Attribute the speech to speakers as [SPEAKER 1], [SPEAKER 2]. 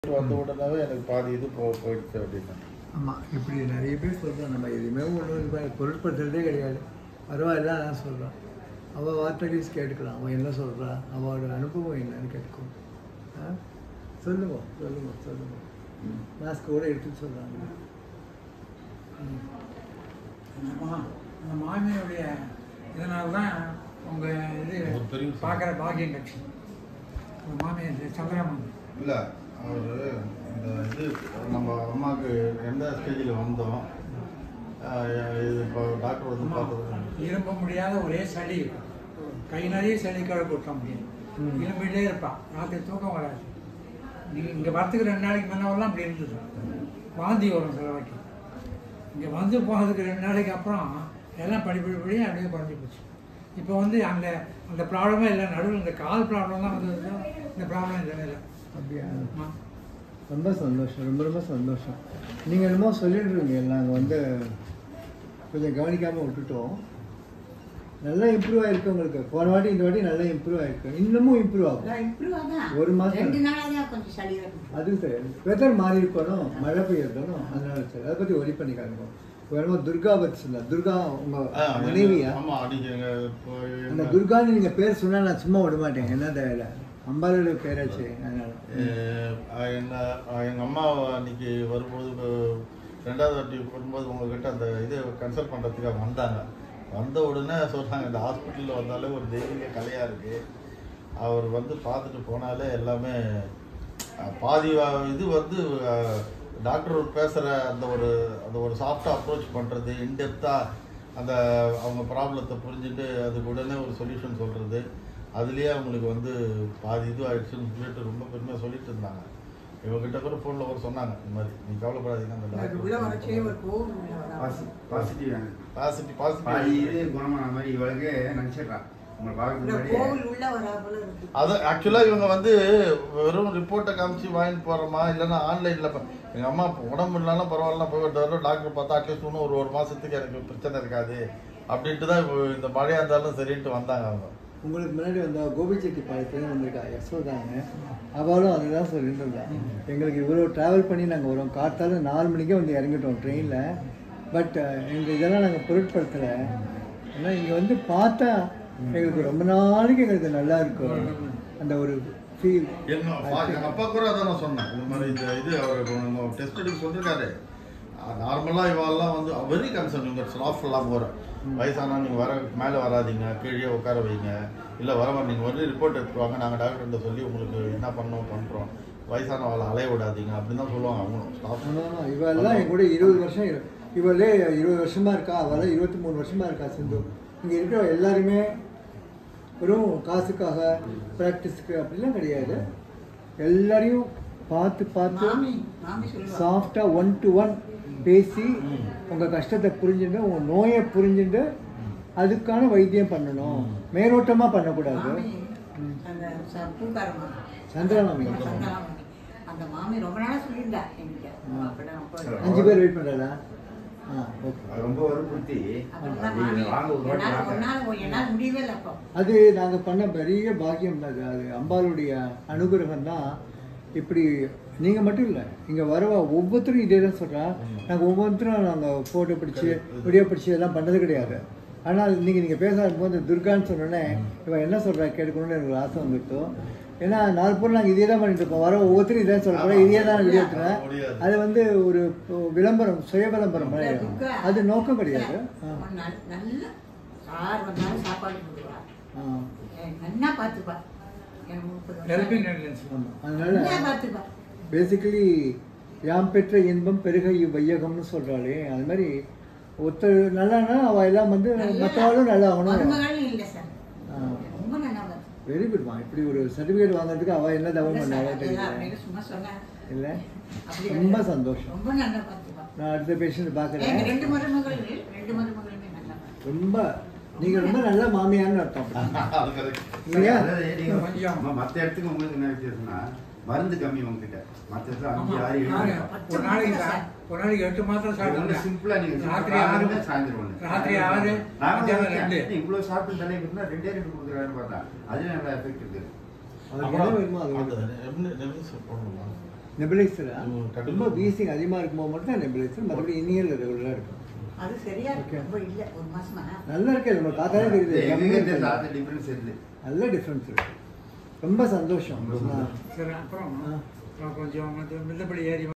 [SPEAKER 1] வந்த உடனே எனக்கு பாதி இது போ போயிடுச்சு அப்படின்னு
[SPEAKER 2] ஆமாம் இப்படி நிறைய பேர் சொல்கிறோம் நம்ம எதுவுமே ஒன்றும் பொருட்படுத்துறதே கிடையாது பரவாயில்ல நான் சொல்கிறோன் அவள் வார்த்தைகள் கேட்டுக்கலாம் அவன் என்ன சொல்கிறா அவளோட அனுபவம் என்னன்னு கேட்கும் ஆ சொல்லுவோம் சொல்லுவோம் சொல்லுவோம் மாஸ்க் கூட எடுத்து சொல்கிறாங்க
[SPEAKER 3] அந்த மா- அந்த மாமியுடைய இதனால தான் உங்கள் இது
[SPEAKER 1] ஒரு பெரிய விஷயம்.
[SPEAKER 3] பார்க்குற பாக்கியம் கட்சி உங்கள் மாமியார் சந்திரமன்
[SPEAKER 1] இல்லை அவர் இந்த இது நம்ம அம்மாவுக்கு எந்த ஸ்டேஜில் வந்தோம் ஆஹ் இது இப்போ டாக்டர் வந்து பார்த்தது
[SPEAKER 3] இரும்ப முடியாத ஒரே சளி கை நிறைய சளி கழ கொட்ட முடியும்
[SPEAKER 2] ம்.
[SPEAKER 3] இரும்பிட்டே இருப்பான் ராத்திரி தூக்கம் வராது நீங்கள் இங்கே வரத்துக்கு ரெண்டு நாளைக்கு முன்னவெல்லாம் அப்படி இருந்தது வாந்தி வரும் சில வாட்டி இங்கே வந்து போனதுக்கு ரெண்டு நாளைக்கு அப்புறம் எல்லாம் படி படி படி அப்படியே குறைஞ்சி போச்சு இப்போ வந்து அந்த அந்த ப்ராப்ளமே இல்லை நடுவில் இந்த கால் ப்ராப்ளம் தான் வந்தது இந்த ப்ராப்ளம் இல்லவே இல்லை
[SPEAKER 2] அப்படியா
[SPEAKER 3] ஆமா.
[SPEAKER 2] ரொம்ப சந்தோஷம் ரொம்ப ரொம்ப சந்தோஷம் நீங்கள் என்னமோ சொல்லிடுறீங்க நாங்கள் வந்து கொஞ்சம் கவனிக்காமல் விட்டுட்டோம் நல்லா இம்ப்ரூவ் ஆயிருக்கு உங்களுக்கு போன வாட்டி இந்த வாட்டி நல்லா இம்ப்ரூவ் ஆயிருக்கு இன்னமும் இம்ப்ரூவ் ஆகும்
[SPEAKER 4] அதான் improve ஆதான்.
[SPEAKER 2] ஒரு மாசம்.
[SPEAKER 4] ரெண்டு நாளா தான் கொஞ்சம் சளியா இருக்கு.
[SPEAKER 2] அது சரி வெதர் மாறி இருக்கணும் மழை பெய்யறதும் அதனால சரி அதை பற்றி ஒரி பண்ணிக்காருங்க வேணுமோ துர்கா பற்றி சொல்ல துர்கா உங்கள் மனைவியா
[SPEAKER 1] ஆமாம் அடிக்க இப்போ
[SPEAKER 2] அந்த
[SPEAKER 1] எங்க-
[SPEAKER 2] துர்கான்னு நீங்கள் பேர் சொன்னால் நான் சும்மா விட மாட்டேன் என்ன தேவையில்ல அம்பாலோட பேராச்சு அதனால
[SPEAKER 1] அஹ் என்ன எங்கள் அம்மா அன்னைக்கு வரும்போது இப்போ ரெண்டாவது வாட்டி வரும்போது உங்ககிட்ட அந்த இது கன்சல்ட் பண்ணுறதுக்காக வந்தாங்க வந்த உடனே சொல்கிறாங்க இந்த ஹாஸ்பிட்டலில் வந்தாலே ஒரு தெய்வீக கலையாக இருக்குது அவர் வந்து பார்த்துட்டு போனாலே எல்லாமே அஹ், பாதி வ- இது வந்து அஹ், டாக்டர் பேசுகிற அந்த ஒரு அந்த ஒரு சாஃப்டாக அப்ரோச் பண்ணுறது இன்டெப்த்தாக அந்த அவங்க ப்ராப்ளத்தை புரிஞ்சுட்டு அதுக்கு உடனே ஒரு சொல்யூஷன் சொல்கிறது அதுலேயே அவங்களுக்கு வந்து பாதி இது ஆயிடுச்சுன்னு சொல்லிட்டு ரொம்ப பெருமையாக சொல்லிட்டு இருந்தாங்க இவங்ககிட்ட கூட ஃபோனில் கூட சொன்னாங்க இந்த மாதிரி நீ கவலைப்படாதீங்க அந்த
[SPEAKER 4] அது உள்ள வரச்சே ஒரு கோவம் உள்ள வராது.
[SPEAKER 5] பாசிட்டிவ்
[SPEAKER 1] பாசிட்டிவ்
[SPEAKER 5] பாதி
[SPEAKER 1] பாசிட்டிவ்
[SPEAKER 5] இது குணமான மாதிரி இவளுக்கு நினைச்சிடுறான் உங்களை பார்க்க
[SPEAKER 4] இந்த
[SPEAKER 5] முன்னாடியே
[SPEAKER 4] கோவில் உள்ள வராப்புல இருக்கு.
[SPEAKER 1] அது ஆக்சுவலாக இவங்க வந்து வெறும் ரிப்போர்ட்டை காமிச்சு வாங்கிட்டு போகிறோமா இல்லைன்னா ஆன்லைனில் எங்கள் அம்மா இப்போ உடம்பு இல்லைனாலும் பரவாயில்ல போயிட்டு வரோம் டாக்டர் பார்த்தா அட்லீஸ்ட் இன்னும் ஒரு ஒரு மாதத்துக்கு எனக்கு பிரச்சனை இருக்காது அப்படின்ட்டு தான் இப்போ இந்த மழையாக இருந்தாலும் சரின்ட்டு வந்தாங்க அவங்க
[SPEAKER 2] உங்களுக்கு முன்னாடி வந்த கோபிச்செட்டி பாளையத்துலேருந்து வந்திருக்கா யசோதாங்க அவளும் அதுதான் சொல்லிட்டு இருந்தா எங்களுக்கு இவ்வளோ ட்ராவல் பண்ணி நாங்கள் வரோம் காத்தால நாலு மணிக்கே வந்து இறங்கிட்டோம் ட்ரெயினில் பட் எங்கள் இதெல்லாம் நாங்கள் பொருட்படுத்தலை ஏன்னா இங்கே வந்து பார்த்தா எங்களுக்கு ரொம்ப நாளைக்கு எங்களுக்கு நல்லா இருக்கும் அந்த ஒரு ஃபீல்
[SPEAKER 1] என்ன எங்கள் அப்பா கூட அதான் நான் சொன்னேன் இந்த மாதிரி இந்த இது அவர் டெஸ்ட் எடுக்க சொல்லியிருக்காரு நார்மலாக இவாளெல்லாம் வந்து வெரி கன்சர்ன் இவங்க ஸ்லாஃப் எல்லாம் போகிற வயசானா நீங்கள் வர மேலே வராதீங்க கீழே உட்கார வைங்க இல்லை வர நீங்கள் வந்து ரிப்போர்ட் எடுத்துட்டு வாங்க நாங்கள் டாக்டர்கிட்ட சொல்லி உங்களுக்கு என்ன பண்ணோம் பண்ணுறோம் வயசானவளை அலைய விடாதீங்க அப்படின்னு தான் சொல்லுவாங்க அவங்களும் ஸ்டாஃப்
[SPEAKER 2] ஆமாம் இவெல்லாம் என் கூட இருபது வருஷம் இரு- இவளே இருபது வருஷமா இருக்கா அவெல்லாம் இருபத்தி மூணு வருஷமா இருக்கா சிந்து இங்கே இருக்கிற எல்லாருமே வெறும் காசுக்காக ப்ராக்டிஸ்க்கு அப்படிலாம் கிடையாது எல்லாரையும் பார்த்து பார்த்து
[SPEAKER 4] மாமி மாமி சொல்லுவா
[SPEAKER 2] சாஃப்டாக ஒன் டு ஒன் பேசி உங்கள் கஷ்டத்தை புரிஞ்சுட்டு உங்கள் நோயை புரிஞ்சுட்டு அதுக்கான வைத்தியம் பண்ணணும் மேலோட்டமாக பண்ணக்கூடாது
[SPEAKER 4] மாமி அந்த ச- பூக்காரம்மா
[SPEAKER 2] சந்திரமாமி
[SPEAKER 4] சந்திரமாமி. அந்த மாமி ரொம்ப நாளா சொல்லியிருந்தா என்கிட்ட அப்படிதான் அப்போ
[SPEAKER 2] அஞ்சு பேர் வெயிட் பண்ணுறதா ஆ ஓகே
[SPEAKER 5] அது ரொம்ப வற்புறுத்தி
[SPEAKER 4] அப்படிதான்
[SPEAKER 5] அது
[SPEAKER 4] மாமி
[SPEAKER 5] வாங்க ஒரு வாட்டி
[SPEAKER 4] என்னால
[SPEAKER 5] வாங்க.
[SPEAKER 4] ஒன்னால என்னால முடியவே இல்லை அப்போ
[SPEAKER 2] அது நாங்கள் பண்ண பெரிய பாக்கியம் தான் அது அது அம்பாளுடைய அனுகிரகம் தான் இப்படி நீங்கள் மட்டும் இல்லை இங்கே வரவா ஒவ்வொருத்தரும் இதே தான் சொல்கிறா நாங்கள் ஒவ்வொருத்தரும் நாங்கள் ஃபோட்டோ பிடிச்சி வீடியோ பிடிச்சி எல்லாம் பண்ணது கிடையாது ஆனால் நீங்கள் நீங்கள் பேச போது துர்கான்னு சொன்னோன்னே இவன் என்ன சொல்கிறா கேட்கணும்னு எனக்கு ஒரு ஆசை வந்துட்டோம் ஏன்னா நாலு பேர் நாங்கள் இதே தான் பண்ணிட்டு இருக்கோம் வர ஒவ்வொருத்தரும் இதே சொல்ல போகிறோம் இதே தான் வீடியோ எடுத்துறேன்
[SPEAKER 1] முடியாது.
[SPEAKER 2] அது வந்து ஒரு விளம்பரம் சுய விளம்பரம் மாதிரி ஆயிடும்.
[SPEAKER 4] துர்கா,
[SPEAKER 2] அது நோக்கம் கிடையாது ஆ
[SPEAKER 4] அவன் நல்ல- நல்ல சார் வந்தாலும் சாப்பாடு கொடுக்குறா
[SPEAKER 2] ஆ
[SPEAKER 4] நல்லா பார்த்துப்பா என் முப்பது வருஷம்
[SPEAKER 3] ஹெல்பிங் டெண்டன்சி
[SPEAKER 2] ஆமாம் அதனால
[SPEAKER 4] நல்லா பார்த்துப்பா
[SPEAKER 2] பேசிக்கலி யாம் பெற்ற இன்பம் பெருக இவ்வையகம்னு சொல்கிறாளே அது மாதிரி ஒருத்தர் நல்லானா அவள் எல்லாம் வந்து மற்றவாளும் நல்லா ஆகணும்
[SPEAKER 4] மருமகளும் இல்லை சார் ரொம்ப நல்லா பார்த்து
[SPEAKER 2] வெரி குட்மா இப்படி ஒரு சர்டிஃபிகேட் வாங்குறதுக்கு அவள் என்ன தவம் பண்ணாவோ தெரியல
[SPEAKER 4] அப்படின்னு சும்மா சொன்னேன்
[SPEAKER 2] இல்லை
[SPEAKER 4] அப்படி
[SPEAKER 2] ரொம்ப
[SPEAKER 4] இல்லை.
[SPEAKER 2] சந்தோஷம்
[SPEAKER 4] ரொம்ப நல்லா பார்த்துப்பா
[SPEAKER 2] நான் அடுத்த பேஷண்ட்
[SPEAKER 4] எங்க
[SPEAKER 2] பார்க்குறேன்
[SPEAKER 4] ரெண்டு மருமகள் ரெண்டு மருமகளுமே நல்லா பார்த்து
[SPEAKER 2] ரொம்ப நீங்கள் ரொம்ப நல்ல மாமியார்னு அர்த்தம்
[SPEAKER 1] அது correct.
[SPEAKER 2] இல்லையா
[SPEAKER 5] அதாவது நீங்க
[SPEAKER 3] கொஞ்சம்.
[SPEAKER 5] அம்மா, மத்த இடத்துக்கு உங்களுக்கு என்ன வித்தியாசம்னா மருந்து கம்மி உங்ககிட்ட மத்த இடத்துல அஞ்சு
[SPEAKER 3] ஆமா.
[SPEAKER 5] ஆறு ஏழு
[SPEAKER 3] ஆறு.
[SPEAKER 5] இருக்கும்.
[SPEAKER 3] ஒரு நாளைக்கு சா- ஒரு நாளைக்கு எட்டு மாத்திரம்
[SPEAKER 5] இது ஒண்ணு
[SPEAKER 3] சாப்பிடுங்க
[SPEAKER 5] சிம்பிளா நீங்க
[SPEAKER 3] ராத்திரி
[SPEAKER 5] காலையில
[SPEAKER 3] ஆறு
[SPEAKER 5] இருந்து சாயந்தரம் ஒண்ணு.
[SPEAKER 3] ராத்திரி ஆறு
[SPEAKER 5] நான்
[SPEAKER 3] மத்தியானம் ரெண்டு
[SPEAKER 5] நினைச்சேன், இவ்வளவு சாப்பிட்டு தலைக்கு இருந்தா ரெண்டே ரெண்டு கொடுக்குறாருன்னு பார்த்தா அதுல நல்ல எஃபெக்ட் இருக்கு
[SPEAKER 2] அதுக்கு என்ன வேணுமோ அது
[SPEAKER 1] அந்த
[SPEAKER 2] வேணும்.
[SPEAKER 1] ரெம்னி- ரெம்னிஸ் போடணுமா?
[SPEAKER 2] நெபிலைசரா
[SPEAKER 1] ம், கண்டிப்பா.
[SPEAKER 2] ரொம்ப வீசிங் அதிகமாக இருக்கும்போது மட்டும் தான் நெபிலைசர் மற்றபடி இனியல் ரெகுலராக இருக்கும்
[SPEAKER 4] அது சரியா இருக்கு
[SPEAKER 2] Okay.
[SPEAKER 4] ரொம்ப இல்லை ஒரு மாசமா
[SPEAKER 2] நல்லா இருக்கு நம்ம பார்த்தாலே தெரியுது
[SPEAKER 5] எங்களுக்கு
[SPEAKER 2] கம்மியா
[SPEAKER 5] தெரியல,
[SPEAKER 2] இருக்கு.
[SPEAKER 5] அது டிஃபரன்ஸ் இருக்கு
[SPEAKER 2] நல்ல டிஃப்ரென்ஸ் இருக்கு ரொம்ப சந்தோஷம்
[SPEAKER 5] ரொம்ப சந்தோஷம்.
[SPEAKER 3] சரி அப்புறம்
[SPEAKER 2] ஆ.
[SPEAKER 3] அப்புறம் கொஞ்சம் வந்து மில்லப்படி ஏறி